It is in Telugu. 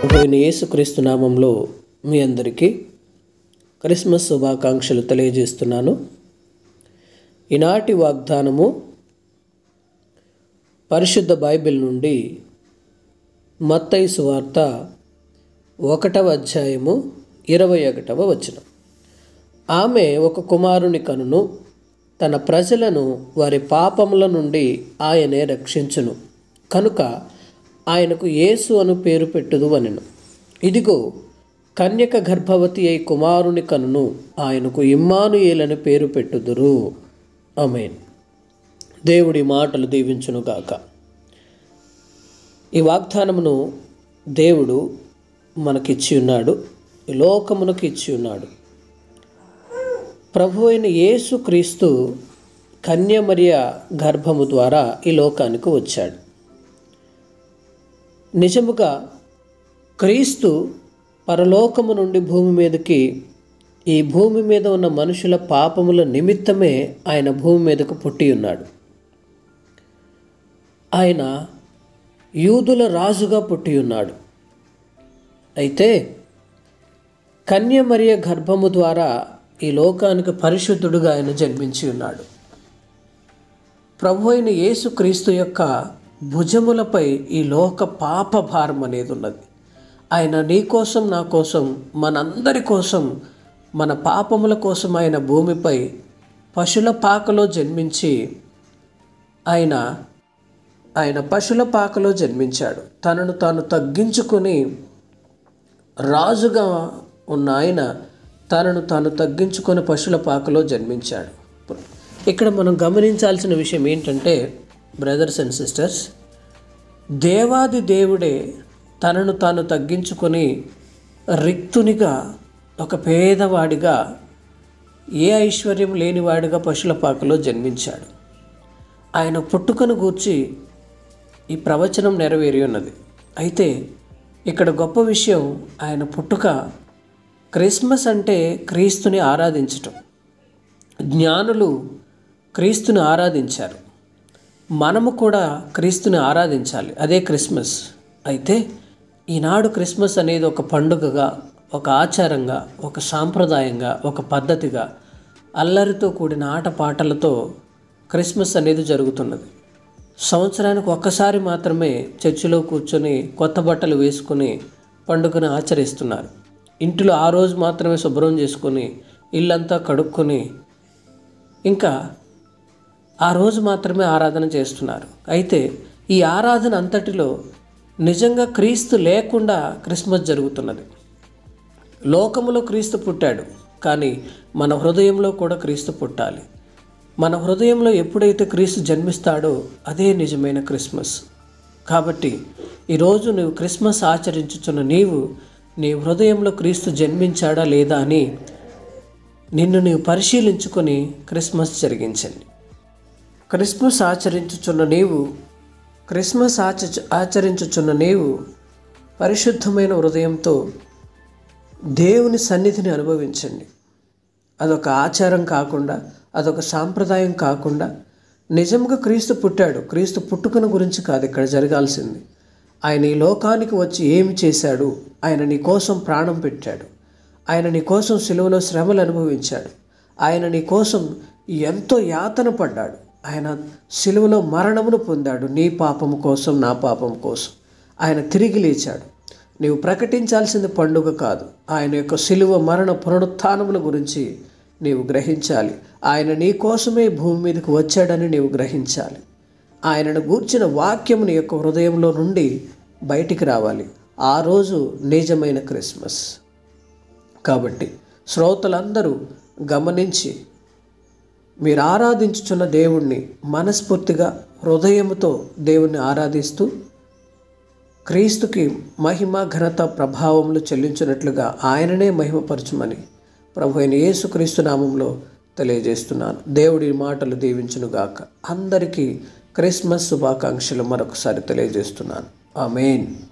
పోయిన యేసుక్రీస్తు నామంలో మీ అందరికీ క్రిస్మస్ శుభాకాంక్షలు తెలియజేస్తున్నాను ఈనాటి వాగ్దానము పరిశుద్ధ బైబిల్ నుండి మత్తయి సువార్త ఒకటవ అధ్యాయము ఇరవై ఒకటవ వచనం ఆమె ఒక కుమారుని కనును తన ప్రజలను వారి పాపముల నుండి ఆయనే రక్షించును కనుక ఆయనకు యేసు అను పేరు పెట్టుదు అనెను ఇదిగో కన్యక గర్భవతి అయి కుమారుని కనును ఆయనకు ఇమ్మానుయేలని పేరు పెట్టుదురు ఆమేన్ దేవుడి మాటలు దీవించునుగాక ఈ వాగ్దానమును దేవుడు మనకిచ్చి ఉన్నాడు ఈ లోకమునకు ఇచ్చి ఉన్నాడు ప్రభు అయిన యేసు క్రీస్తు కన్యమరియ గర్భము ద్వారా ఈ లోకానికి వచ్చాడు నిజముగా క్రీస్తు పరలోకము నుండి భూమి మీదకి ఈ భూమి మీద ఉన్న మనుషుల పాపముల నిమిత్తమే ఆయన భూమి మీదకు పుట్టి ఉన్నాడు ఆయన యూదుల రాజుగా పుట్టి ఉన్నాడు అయితే కన్యమరియ గర్భము ద్వారా ఈ లోకానికి పరిశుద్ధుడుగా ఆయన జన్మించి ఉన్నాడు ప్రభు అయిన యేసుక్రీస్తు యొక్క భుజములపై ఈ లోక పాప భారం అనేది ఉన్నది ఆయన నీ కోసం నా కోసం మనందరి కోసం మన పాపముల కోసం ఆయన భూమిపై పశుల పాకలో జన్మించి ఆయన ఆయన పశుల పాకలో జన్మించాడు తనను తాను తగ్గించుకొని రాజుగా ఉన్న ఆయన తనను తాను తగ్గించుకొని పశుల పాకలో జన్మించాడు ఇక్కడ మనం గమనించాల్సిన విషయం ఏంటంటే బ్రదర్స్ అండ్ సిస్టర్స్ దేవాది దేవుడే తనను తాను తగ్గించుకొని రిక్తునిగా ఒక పేదవాడిగా ఏ ఐశ్వర్యం లేనివాడిగా పశుల పాకలో జన్మించాడు ఆయన పుట్టుకను గూర్చి ఈ ప్రవచనం నెరవేరి ఉన్నది అయితే ఇక్కడ గొప్ప విషయం ఆయన పుట్టుక క్రిస్మస్ అంటే క్రీస్తుని ఆరాధించటం జ్ఞానులు క్రీస్తుని ఆరాధించారు మనము కూడా క్రీస్తుని ఆరాధించాలి అదే క్రిస్మస్ అయితే ఈనాడు క్రిస్మస్ అనేది ఒక పండుగగా ఒక ఆచారంగా ఒక సాంప్రదాయంగా ఒక పద్ధతిగా అల్లరితో కూడిన ఆటపాటలతో క్రిస్మస్ అనేది జరుగుతున్నది సంవత్సరానికి ఒక్కసారి మాత్రమే చర్చిలో కూర్చొని కొత్త బట్టలు వేసుకొని పండుగను ఆచరిస్తున్నారు ఇంటిలో ఆ రోజు మాత్రమే శుభ్రం చేసుకొని ఇల్లంతా కడుక్కొని ఇంకా ఆ రోజు మాత్రమే ఆరాధన చేస్తున్నారు అయితే ఈ ఆరాధన అంతటిలో నిజంగా క్రీస్తు లేకుండా క్రిస్మస్ జరుగుతున్నది లోకములో క్రీస్తు పుట్టాడు కానీ మన హృదయంలో కూడా క్రీస్తు పుట్టాలి మన హృదయంలో ఎప్పుడైతే క్రీస్తు జన్మిస్తాడో అదే నిజమైన క్రిస్మస్ కాబట్టి ఈరోజు నువ్వు క్రిస్మస్ ఆచరించుచున్న నీవు నీ హృదయంలో క్రీస్తు జన్మించాడా లేదా అని నిన్ను నీవు పరిశీలించుకొని క్రిస్మస్ జరిగించండి క్రిస్మస్ ఆచరించుచున్న నీవు క్రిస్మస్ ఆచ ఆచరించుచున్న నీవు పరిశుద్ధమైన హృదయంతో దేవుని సన్నిధిని అనుభవించండి అదొక ఆచారం కాకుండా అదొక సాంప్రదాయం కాకుండా నిజంగా క్రీస్తు పుట్టాడు క్రీస్తు పుట్టుకను గురించి కాదు ఇక్కడ జరగాల్సింది ఆయన ఈ లోకానికి వచ్చి ఏమి చేశాడు ఆయన నీ కోసం ప్రాణం పెట్టాడు ఆయన నీ కోసం సిలువలో శ్రమలు అనుభవించాడు ఆయన నీ కోసం ఎంతో యాతన పడ్డాడు ఆయన సిలువలో మరణమును పొందాడు నీ పాపము కోసం నా పాపం కోసం ఆయన తిరిగి లేచాడు నీవు ప్రకటించాల్సింది పండుగ కాదు ఆయన యొక్క సిలువ మరణ పునరుత్నముల గురించి నీవు గ్రహించాలి ఆయన నీ కోసమే భూమి మీదకి వచ్చాడని నీవు గ్రహించాలి ఆయనను గూర్చిన వాక్యము నీ యొక్క హృదయంలో నుండి బయటికి రావాలి ఆ రోజు నిజమైన క్రిస్మస్ కాబట్టి శ్రోతలందరూ గమనించి మీరు ఆరాధించుచున్న దేవుణ్ణి మనస్ఫూర్తిగా హృదయముతో దేవుణ్ణి ఆరాధిస్తూ క్రీస్తుకి మహిమ ఘనత ప్రభావములు చెల్లించినట్లుగా ఆయననే మహిమపరచుమని ప్రభు అయిన యేసుక్రీస్తు నామంలో తెలియజేస్తున్నాను దేవుడి మాటలు దీవించునుగాక అందరికీ క్రిస్మస్ శుభాకాంక్షలు మరొకసారి తెలియజేస్తున్నాను ఆమెన్